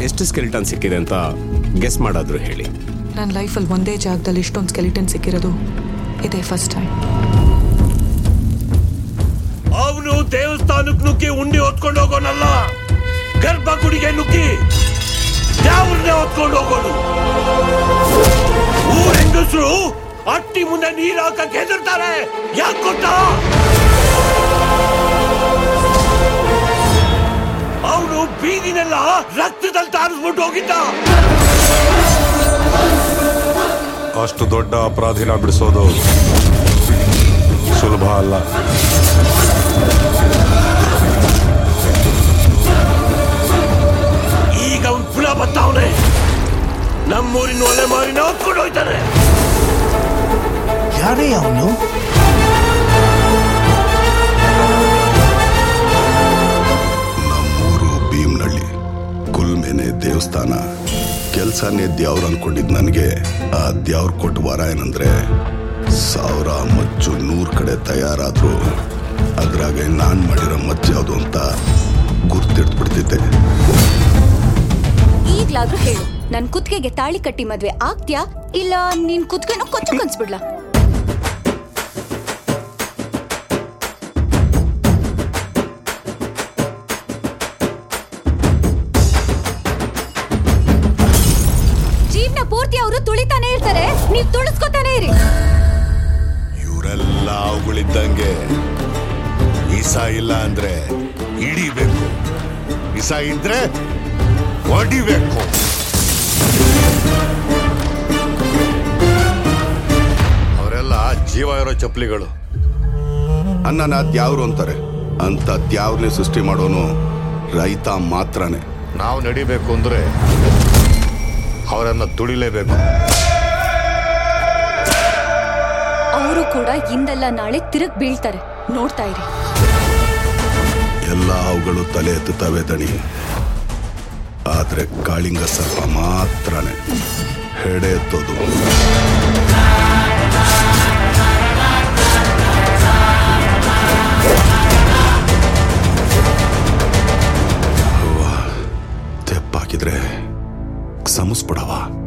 ಎಷ್ಟು ಸ್ಕೆಲಿಟನ್ ಸಿಕ್ಕಿದೆ ಅಂತ ಗೆಸ್ ಮಾಡಾದ್ರು ಹೇಳಿ ನನ್ನ ಲೈಫಲ್ಲಿ ಒಂದೇ ಜಾಗದಲ್ಲಿ ಇಷ್ಟೊಂದು ಸ್ಕೆಲಿಟನ್ ಸಿಕ್ಕಿರೋದು ಇದೇ ಫಸ್ಟ್ ಟೈಮ್ ಅವನು ದೇವಸ್ಥಾನಕ್ಕೆ ನುಗ್ಗಿ ಉಂಡಿ ಹೊತ್ಕೊಂಡು ಹೋಗೋನಲ್ಲ ಗರ್ಭಗುಡಿಗೆ ನುಗ್ಗಿ ಯಾವ್ರನ್ನೇ ಹೊತ್ಕೊಂಡು ಹೋಗೋನು ಊರ್ ಹೆಂಗಸರು ಅಟ್ಟಿ ಮುಂದೆ ನೀರ್ ಹಾಕಕ್ ಹೆದರ್ತಾರೆ ಯಾಕೆ ಗೊತ್ತಾ ಅವನು ಬೀದಿನೆಲ್ಲ ರಕ್ತದಲ್ಲಿ ತಾರಿಸ್ಬಿಟ್ಟು ಹೋಗಿದ್ದ ಅಷ್ಟು ದೊಡ್ಡ ಅಪರಾಧಿನ ಬಿಡಿಸೋದು ಸುಲಭ ಅಲ್ಲ ಈಗ ಅವ್ನು ಪುನಃ ಬತ್ತಾವನೆ ನಮ್ಮೂರಿನ ಒಲೆ ಮಾರಿನ ಹೊತ್ಕೊಂಡು ಹೋಯ್ತಾನೆ ಯಾರೇ ಅವನು ನಮ್ಮೂರು ಭೀಮ್ನಳ್ಳಿ ಕುಲ್ಮೆನೆ ದೇವಸ್ಥಾನ ಕೆಲ್ಸನೇ ದ್ಯಾವ್ರು ಅನ್ಕೊಂಡಿದ್ ನನಗೆ ಆ ದ್ಯಾವ್ರು ಕೊಟ್ಟ ವರ ಏನಂದ್ರೆ ಸಾವಿರ ಮಚ್ಚು ನೂರ್ ಕಡೆ ತಯಾರಾದ್ರು ಅದ್ರಾಗೆ ನಾನ್ ಮಾಡಿರೋ ಮಚ್ಚು ಯಾವುದು ಅಂತ ಗುರ್ತಿಡ್ಬಿಡ್ತಿದ್ದೆ ಈಗ್ಲಾದ್ರೂ ಹೇಳು ನನ್ ಕುತ್ತಿಗೆಗೆ ತಾಳಿ ಕಟ್ಟಿ ಮದ್ವೆ ಆಗ್ತ್ಯಾ ಇಲ್ಲ ನಿನ್ ಕುತ್ತಿಗೆನೂ ಕೊಚ್ಚು ಕನ್ಸ್ಬಿಡ್ಲಾ ಜೀವನ ಪೂರ್ತಿ ಅವರು ತುಳಿತಾನೆ ಇರ್ತಾರೆ ನೀವ್ ತುಳಿಸ್ಕೊತಾನೆ ಇರಿ ಇವರೆಲ್ಲ ಅವುಗಳಿದ್ದಂಗೆ ಇಸ ಇಲ್ಲ ಅಂದ್ರೆ ಹಿಡಿಬೇಕು ಇಸ ಇದ್ರೆ ಹೊಡಿಬೇಕು ಅವರೆಲ್ಲ ಜೀವ ಇರೋ ಚಪ್ಪಲಿಗಳು ಅನ್ನನ ದ್ಯಾವ್ರು ಅಂತಾರೆ ಅಂತ ದ್ಯಾವ್ರನ್ನೇ ಸೃಷ್ಟಿ ಮಾಡೋನು ರೈತ ಮಾತ್ರನೇ ನಾವು ನಡಿಬೇಕು ಅಂದ್ರೆ ಅವರನ್ನ ತುಳಿಲೇಬೇಕು ಅವರು ಕೂಡ ಇಂದಲ್ಲ ನಾಳೆ ತಿರುಗ್ ಬೀಳ್ತಾರೆ ನೋಡ್ತಾ ಇರಿ ಎಲ್ಲ ಅವುಗಳು ತಲೆ ಎತ್ತುತ್ತವೆ ದಣಿ ಆದ್ರೆ ಕಾಳಿಂಗ ಸರ್ಪ ಮಾತ್ರನೇ ಹೆಡೆ ಎತ್ತೋದು ಅವ್ವ, ತೆಪ್ಪಾಕಿದ್ರೆ ಸಮಸ್ಬಿಡವಾ